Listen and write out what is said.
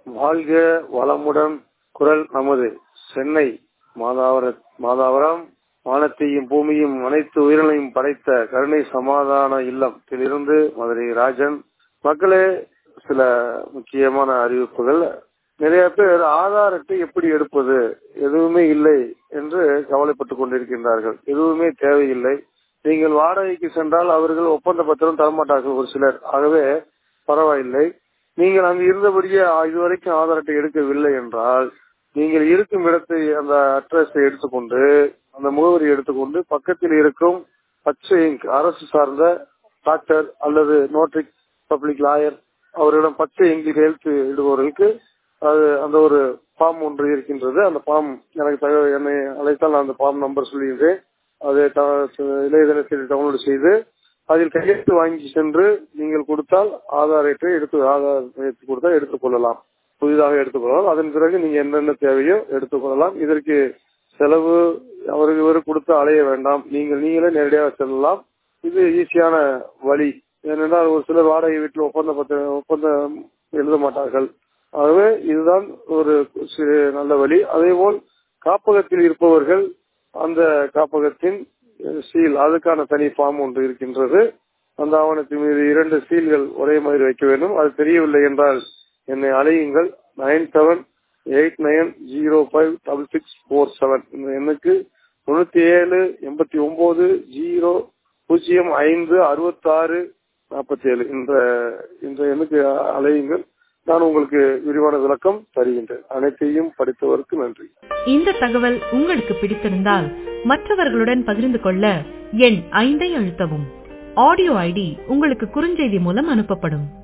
வாழ்க வளமுடன் குரல் நமது சென்னை மாதாவர மாதாவரம் வானத்தையும் பூமியும் அனைத்து உயிரினையும் படைத்த கருணை சமாதான இல்லத்திலிருந்து மதுரை ராஜன் மக்களே சில முக்கியமான அறிவிப்புகள் நிறைய பேர் ஆதார் அட்டை எப்படி எடுப்பது எதுவுமே இல்லை என்று கவலைப்பட்டுக் கொண்டிருக்கின்றார்கள் எதுவுமே தேவையில்லை நீங்கள் வாடகைக்கு சென்றால் அவர்கள் ஒப்பந்த பத்திரம் தரமாட்டார்கள் ஒரு சிலர் ஆகவே பரவாயில்லை நீங்கள் அங்கு இருந்தபடியே இதுவரைக்கும் ஆதார் அட்டை எடுக்கவில்லை என்றால் நீங்கள் இருக்கும் இடத்தை அந்த அட்ரஸை எடுத்துக்கொண்டு அந்த முகவரி எடுத்துக்கொண்டு பக்கத்தில் இருக்கும் பச்சை இங்க் அரசு சார்ந்த டாக்டர் அல்லது நோட்டரி பப்ளிக் லாயர் அவரிடம் பச்சை இங்கில் எழுத்து இடுபவர்களுக்கு அது அந்த ஒரு ஃபார்ம் ஒன்று இருக்கின்றது அந்த ஃபார்ம் எனக்கு தகவல் என்னை அழைத்தால் நான் அந்த ஃபார்ம் நம்பர் சொல்லியிருந்தேன் அதை இளையதளத்தில் டவுன்லோடு செய்து அதில் கையெழுத்து வாங்கி சென்று நீங்கள் கொடுத்தால் ஆதார் அட்டை எடுத்து ஆதார் எடுத்து கொடுத்தால் எடுத்துக்கொள்ளலாம் புதிதாக எடுத்துக்கொள்ளலாம் அதன் பிறகு நீங்க என்னென்ன தேவையோ எடுத்துக்கொள்ளலாம் இதற்கு செலவு அவருக்கு இவரு கொடுத்து அலைய வேண்டாம் நீங்கள் நீங்களே நேரடியாக செல்லலாம் இது ஈஸியான வழி ஏனென்றால் ஒரு சிலர் வாடகை வீட்டில் ஒப்பந்த பத்திர ஒப்பந்தம் எழுத மாட்டார்கள் ஆகவே இதுதான் ஒரு நல்ல வழி அதே போல் காப்பகத்தில் இருப்பவர்கள் அந்த காப்பகத்தின் சீல் அதுக்கான தனி ஃபார்ம் ஒன்று இருக்கின்றது அந்த ஆவணத்தின் மீது இரண்டு சீல்கள் ஒரே மாதிரி வைக்க வேண்டும் அது தெரியவில்லை என்றால் என்னை அழையுங்கள் nine seven eight nine zero five double six four seven இந்த எண்ணுக்கு தொண்ணூத்தி ஏழு எண்பத்தி ஒன்பது ஜீரோ பூஜ்ஜியம் ஐந்து அறுபத்தாறு நாற்பத்தி ஏழு இந்த இந்த எண்ணுக்கு அழையுங்கள் நான் உங்களுக்கு விரிவான விளக்கம் தருகின்றேன் அனைத்தையும் படித்தவருக்கு நன்றி இந்த தகவல் உங்களுக்கு பிடித்திருந்தால் மற்றவர்களுடன் பகிர்ந்து கொள்ள எண் ஐந்தை அழுத்தவும் ஆடியோ ஐடி உங்களுக்கு குறுஞ்செய்தி மூலம் அனுப்பப்படும்